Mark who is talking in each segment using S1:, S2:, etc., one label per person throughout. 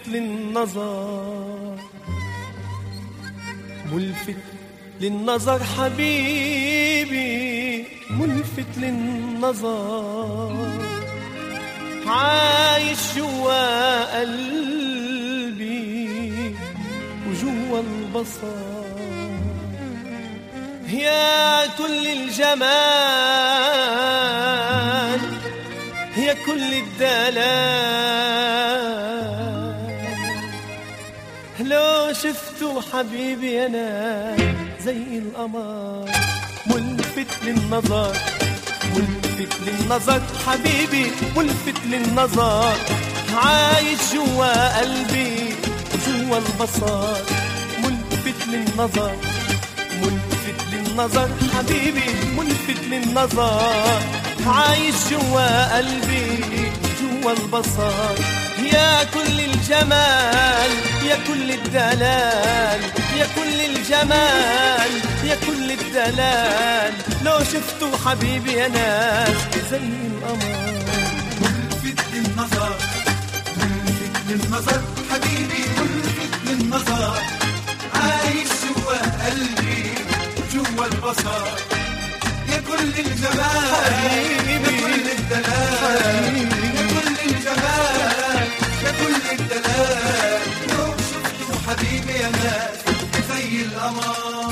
S1: للنظر ملفت للنظر حبيبي ملفت للنظر عايش جوا قلبي وجوا البصر يا كل الجمال يا كل الدلال لو شفتوا حبيبي انا زي القمر ملفت للنظر ملفت للنظر حبيبي ملفت للنظر عايش جوا قلبي وجوا البصر ملفت للنظر ملفت للنظر حبيبي ملفت للنظر عايش جوا قلبي جوا البصر يا كل الجمال يا كل الدلال يا كل الجمال يا كل الدلال لو شفتوا حبيبي يا ناس زي القمر
S2: ملفت للنظر ملفت للنظر حبيبي ملفت للنظر عايش جوا قلبي جوا البصر يا كل الجمال يا كل الدلال يا كل الجمال يا كل الدلال لو شفتوا حبيبي يا ناس زي القمر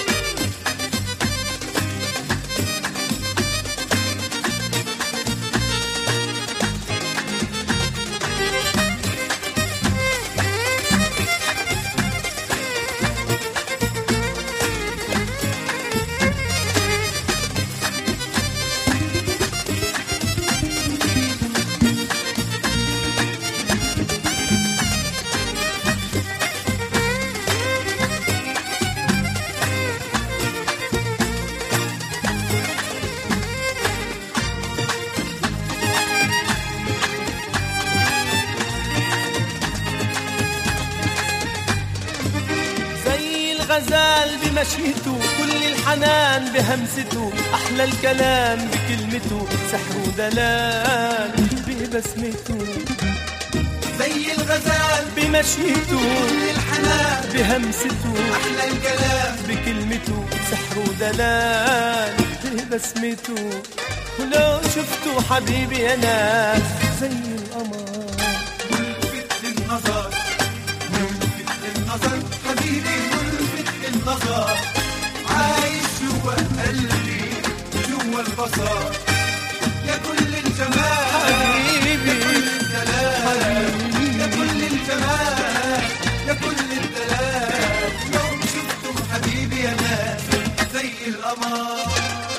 S1: زي الغزال بمشيته كل الحنان بهمسته أحلى الكلام بكلمته سحر ودلال ببسمته
S2: زي الغزال
S1: بمشيته
S2: كل الحنان
S1: بهمسته
S2: أحلى الكلام
S1: بكلمته سحر ودلال ببسمته ولو شفتوا حبيبي يا ناس زي القمر
S2: ملفت للنظر ملفت للنظر حبيبي ملفت للنظر عايش جوا قلبي جوا البصر يا كل الجمال
S1: حبيبي
S2: يا كل الدلال يا كل الجمال يا كل الدلال لو شفتم حبيبي يا ناس زي القمر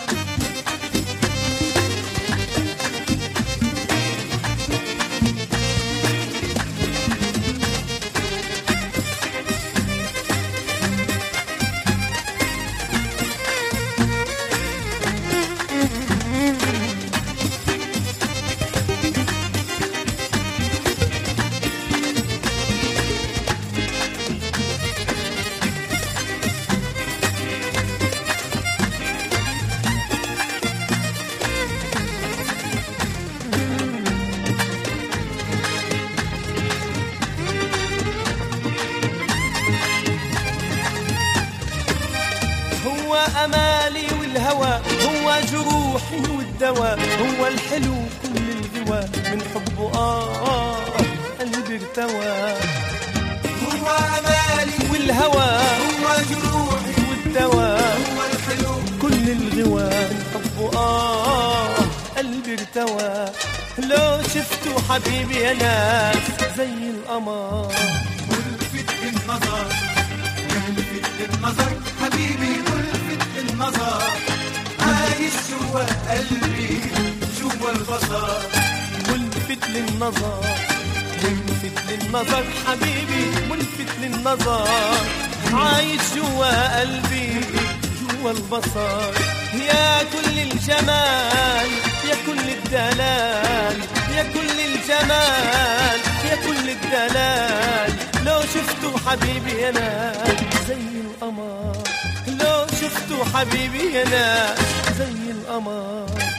S1: هو أمالي والهوى هو جروحي والدواء هو الحلو كل الغوى من حبه آه قلبي ارتوى
S2: هو أمالي
S1: والهوى
S2: هو جروحي
S1: والدواء
S2: هو الحلو
S1: كل الغوى من حبه آه قلبي ارتوى لو شفتوا حبيبي يا ناس زي القمر
S2: ملفت للنظر ملفت للنظر حبيبي ملفت للنظر عايش جوا قلبي جوا البصر
S1: ملفت للنظر ملفت للنظر حبيبي ملفت للنظر عايش جوا قلبي جوا البصر يا كل الجمال يا كل الدلال يا كل الجمال يا كل الدلال لو شفتوا حبيبي يا ناس زي القمر لو شفتوا حبيبي يا ناس زي القمر